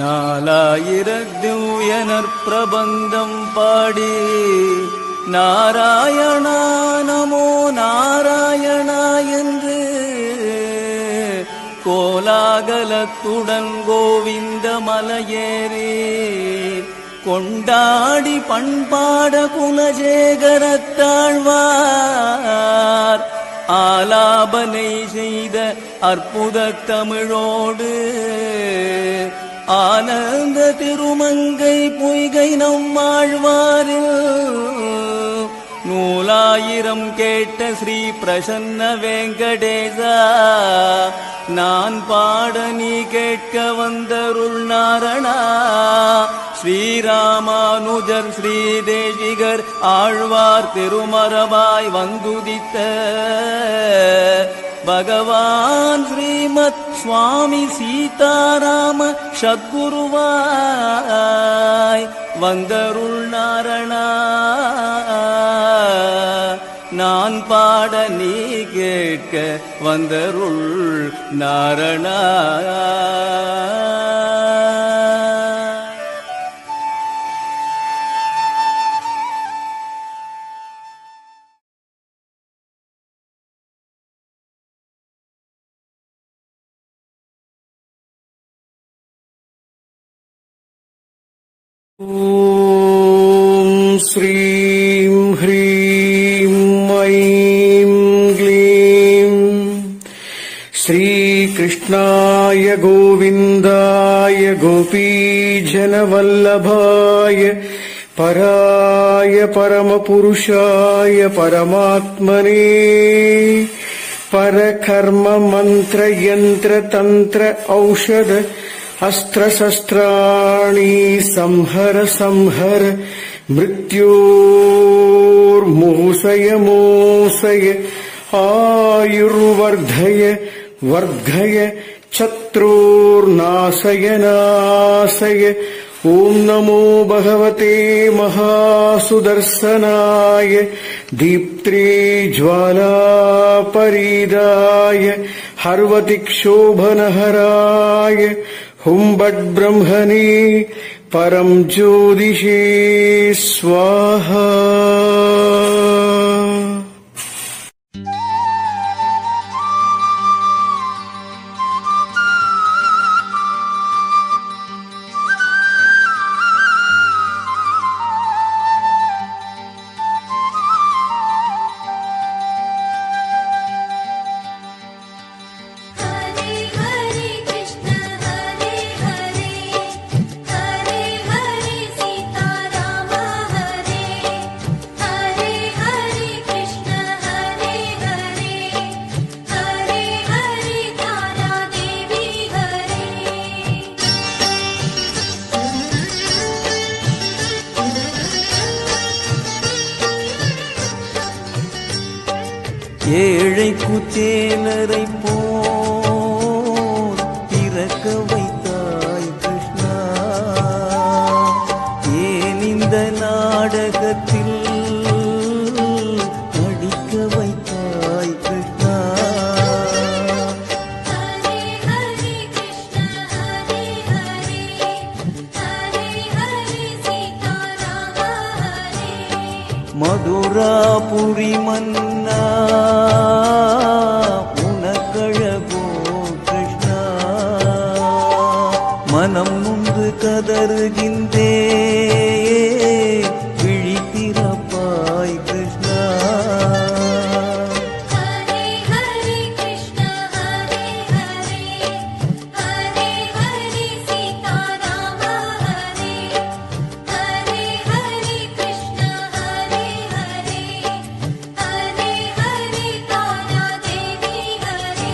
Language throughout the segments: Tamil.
நாலாயிரத்தியூயனர் பிரபந்தம் பாடி நாராயணா நமோ நாராயணா என்று கோலாகலத்துடன் கோவிந்த மலையேறி கொண்டாடி பண்பாட குலஜேகரத்தாழ்வார் ஆலாபனை செய்த அற்புத தமிழோடு ஆனந்த திருமங்கை பொய்கை நம்மாழ்வாரில் நூலாயிரம் கேட்ட ஸ்ரீ பிரசன்ன வெங்கடேசா நான் பாட நீ கேட்க வந்தருள் நாரணா ஸ்ரீராமானுஜர் ஸ்ரீதேசிகர் ஆழ்வார் திருமரபாய் வந்துதித்த பகவான் ஸ்ரீமத் சுவாமி சீதாராம சத்குருவாய் வந்தருள் நாரணா நான் பாட நீ கேட்க வந்தருள் நாரணா ॐ श्रीं ह्रीं ऐं क्लीं श्रीकृष्णाय गोविन्दाय गोपीजनवल्लभाय पराय परमपुरुषाय परमात्मने परकर्ममन्त्रयन्त्रतन्त्र औषध अस्त्रशस्त्राणि संहर संहर मृत्योर्मोसय मोसय आयुर्वर्धय वर्धय शत्रुर्नाशय नाशय ॐ नमो भगवते महासुदर्शनाय दीप्त्रे ज्वालापरीदाय हर्वतिक्षोभनहराय हुम्बड्ब्रह्मणे परं ज्योतिषे स्वाहा हरे हरे कृष्ण हरे हरे हरे हरे सीताराम हरे हरे हरे कृष्ण हरे हरे हरे हरे तारा देवी ஏழை குச்சேலரை போல் பிறக்க வைத்தாய் கிருஷ்ணா ஏன் இந்த நாடகத்தில் நடிக்க வைத்தாய் கிருஷ்ணா हरे हरे कृष्ण हरे हरे हरे हरे सीताराम हरे மதுராபுரி மன்னா உனக்கழகோ கிருஷ்ணா மனம் நொந்து கதறுகின்றே விழித்திறப்பாய் கிருஷ்ணா हरे हरे कृष्ण हरे हरे हरे हरे सीताराम हरे हरे हरे कृष्ण हरे हरे हरे हरे तारा देवी हरे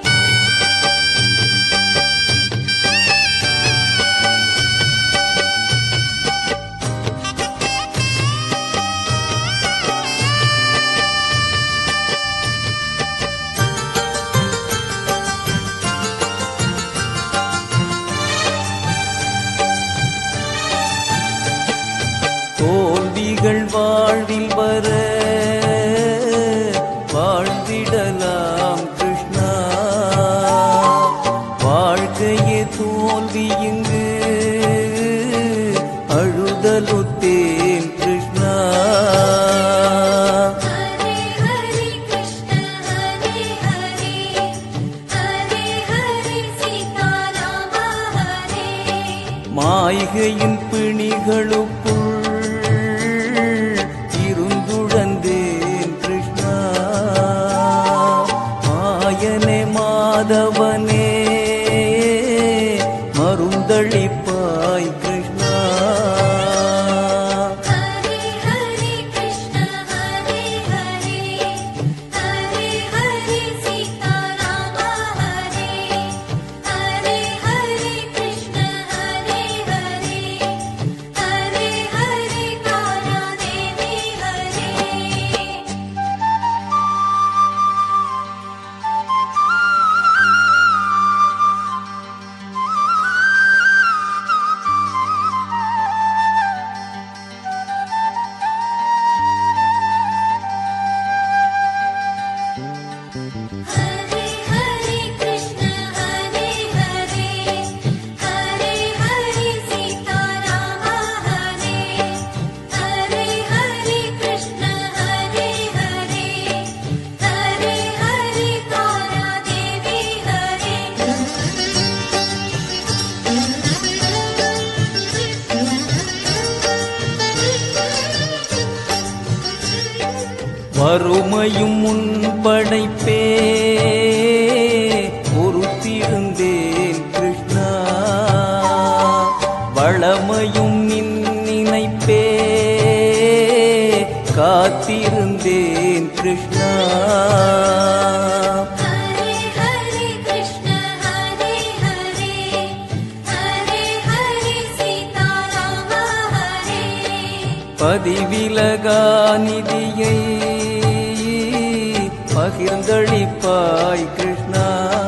ஆ மாயையின் பிணிகளுக்குள் இருந்துழந்தேன் கிருஷ்ணா மாயனே மாதவனே மருந்தளிப்பாய் கிருஷ்ணா ஹரே ஹரே கிருஷ்ண ஹரே ஹரே ஹரே ஹரே சீதாராம ஹரே ஹரே ஹரே கிருஷ்ண ஹரே ஹரே ஹரே ஹரே தாரா தேவி ஹரே ஹரே ஹரே கிருஷ்ண ஹரே ஹரே ஹரே ஹரே சீதாராம ஹரே ஹரே ஹரே கிருஷ்ண ஹரே ஹரே ஹரே ஹரே தாரா தேவி ஹரே வறுமையும் முன் படைப்பே பொறுத்திருந்தேன் கிருஷ்ணா வளமையும் நின் நினைப்பே காத்திருந்தேன் கிருஷ்ணா ஹரே ஹரே கிருஷ்ண ஹரே ஹரே ஹரே ஹரே சீதாராம ஹரே பதிவிலகா நிதியை பகிர்ந்தளிப்பாய் கிருஷ்ணா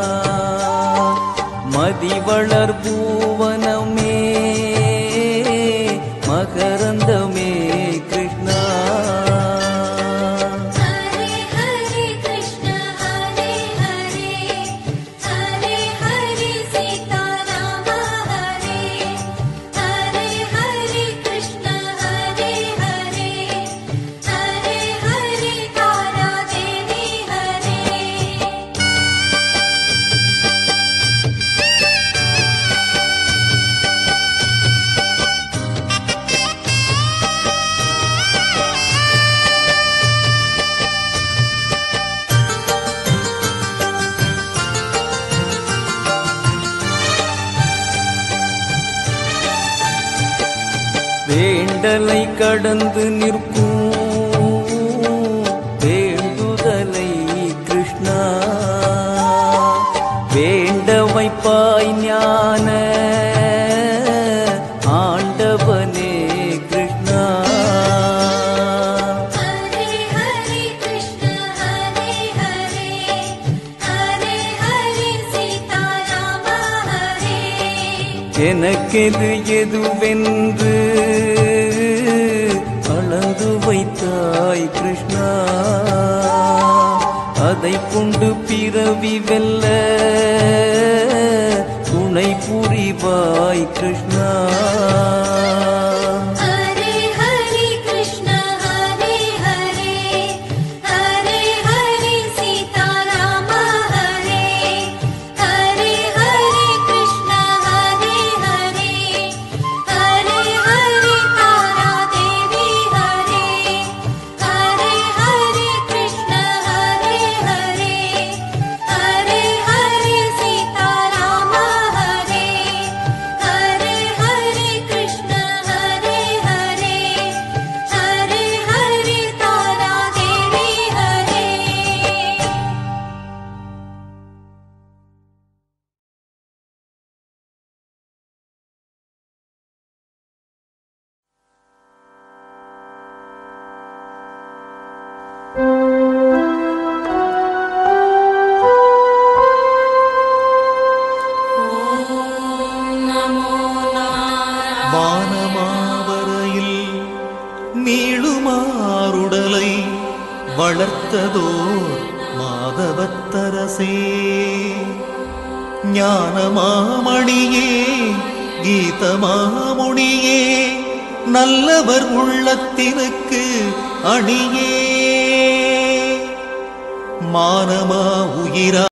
மதிவளர் பூவனமே மகரந்தமே கிருஷ்ணா ஹரே ஹரே கிருஷ்ண ஹரே ஹரே ஹரே ஹரே சீதாராம ஹரே ஹரே ஹரே கிருஷ்ண ஹரே ஹரே ஹரே ஹரே தாரா தேவி ஹரே வேண்டலை கடந்து நிற்கும் வேண்டுதலை கிருஷ்ணா வேண்ட வைப்பாய் ஞான ஆண்டவனே கிருஷ்ணா ஹரே ஹரே கிருஷ்ண ஹரே ஹரே ஹரே ஹரே சீதாராம ஹரே எனக்கெது எதுவென்று அளந்து வைத்தாய் கிருஷ்ணா அதை கொண்டு பிறவி வெல்ல துணை புரிவாய் கிருஷ்ணா ஹரே ஹரே கிருஷ்ண ஹரே ஹரே ஹரே ஹரே சீதாராம ஹரே ஹரே ஹரே கிருஷ்ண ஹரே ஹரே ஹரே ஹரே தாரா தேவி ஹரே ஹரே ஹரே கிருஷ்ண ஹரே ஹரே ஹரே ஹரே சீதாராம ஹரே ஹரே ஹரே கிருஷ்ண ஹரே ஹரே ஹரே ஹரே தாரா தேவி ஹரே வானமாவரையில் நீளுமாறுடலை வளர்த்ததோர் மாதவத்தரசே ஞானமாமணியே கீதமாமுனியே நல்லவர் உள்ளத்தினுக்கு அணியே மானமா உயிரா